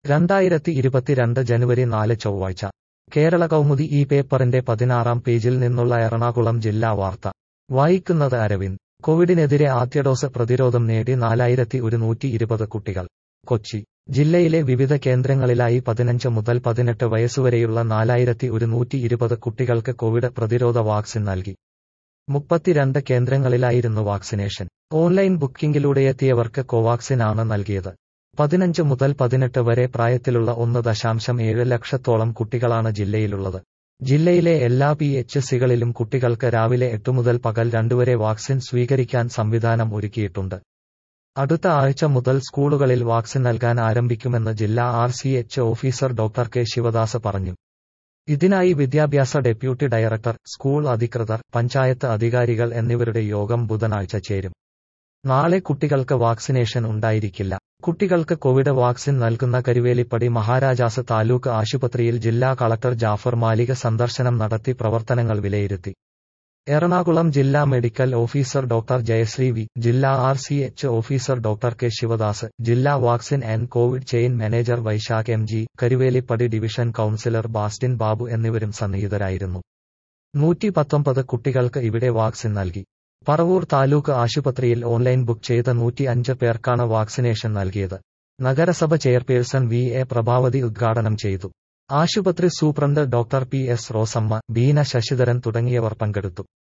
രണ്ടായിരത്തി ഇരുപത്തിരണ്ട് ജനുവരി നാല് ചൊവ്വാഴ്ച കേരള കൗമുദി ഈ പേപ്പറിന്റെ പതിനാറാം പേജിൽ നിന്നുള്ള എറണാകുളം ജില്ലാ വാർത്ത വായിക്കുന്നത് അരവിന്ദ് കോവിഡിനെതിരെ ആദ്യ ഡോസ് പ്രതിരോധം നേടി നാലായിരത്തി ഒരുന്നൂറ്റി ഇരുപത് കുട്ടികൾ കൊച്ചി ജില്ലയിലെ വിവിധ കേന്ദ്രങ്ങളിലായി പതിനഞ്ച് മുതൽ പതിനെട്ട് വയസ്സുവരെയുള്ള നാലായിരത്തി ഒരുന്നൂറ്റി ഇരുപത് കുട്ടികൾക്ക് കോവിഡ് പ്രതിരോധ വാക്സിൻ നൽകി മുപ്പത്തിരണ്ട് കേന്ദ്രങ്ങളിലായിരുന്നു വാക്സിനേഷൻ ഓൺലൈൻ ബുക്കിംഗിലൂടെയെത്തിയവർക്ക് കോവാക്സിൻ ആണ് നൽകിയത് പതിനഞ്ച് മുതൽ പതിനെട്ട് വരെ പ്രായത്തിലുള്ള ഒന്ന് ദശാംശം ഏഴ് ലക്ഷത്തോളം കുട്ടികളാണ് ജില്ലയിലുള്ളത് ജില്ലയിലെ എല്ലാ പി എച്ച് സികളിലും കുട്ടികൾക്ക് രാവിലെ എട്ട് മുതൽ പകൽ രണ്ടുവരെ വാക്സിൻ സ്വീകരിക്കാൻ സംവിധാനം ഒരുക്കിയിട്ടുണ്ട് അടുത്ത ആഴ്ച മുതൽ സ്കൂളുകളിൽ വാക്സിൻ നൽകാൻ ആരംഭിക്കുമെന്ന് ജില്ലാ R C H officer doctor K Sivadas പറഞ്ഞു ഇതിനായി വിദ്യാഭ്യാസ ഡെപ്യൂട്ടി ഡയറക്ടർ സ്കൂൾ അധികൃതർ പഞ്ചായത്ത് അധികാരികൾ എന്നിവരുടെ യോഗം ബുധനാഴ്ച ചേരും നാളെ കുട്ടികൾക്ക് വാക്സിനേഷൻ ഉണ്ടായിരിക്കില്ല കുട്ടികൾക്ക് കോവിഡ് വാക്സിൻ നൽകുന്ന കരുവേലിപ്പടി മഹാരാജാസ് താലൂക്ക് ആശുപത്രിയിൽ ജില്ലാ കളക്ടർ ജാഫർ മാലിക സന്ദർശനം നടത്തി പ്രവർത്തനങ്ങൾ വിലയിരുത്തി എറണാകുളം ജില്ലാ medical officer doctor Jayasree V ജില്ലാ R C H officer doctor K Sivadas ജില്ലാ vaccine and covid chain manager Vaisakh M G Karuvelippady division councillor Bastin Babu എന്നിവരും സന്നിഹിതരായിരുന്നു നൂറ്റി പത്തൊമ്പത് കുട്ടികൾക്ക് ഇവിടെ വാക്സിൻ നൽകി പറവൂർ താലൂക്ക് ആശുപത്രിയിൽ ഓൺലൈൻ ബുക്ക് ചെയ്ത നൂറ്റി അഞ്ച് പേർക്കാണ് വാക്സിനേഷൻ നൽകിയത് നഗരസഭ ചെയർപേഴ്സൺ വി എ പ്രഭാവതി ഉദ്ഘാടനം ചെയ്തു ആശുപത്രി superintendent doctor P S Rosamma Beena Sasidharan തുടങ്ങിയവർ പങ്കെടുത്തു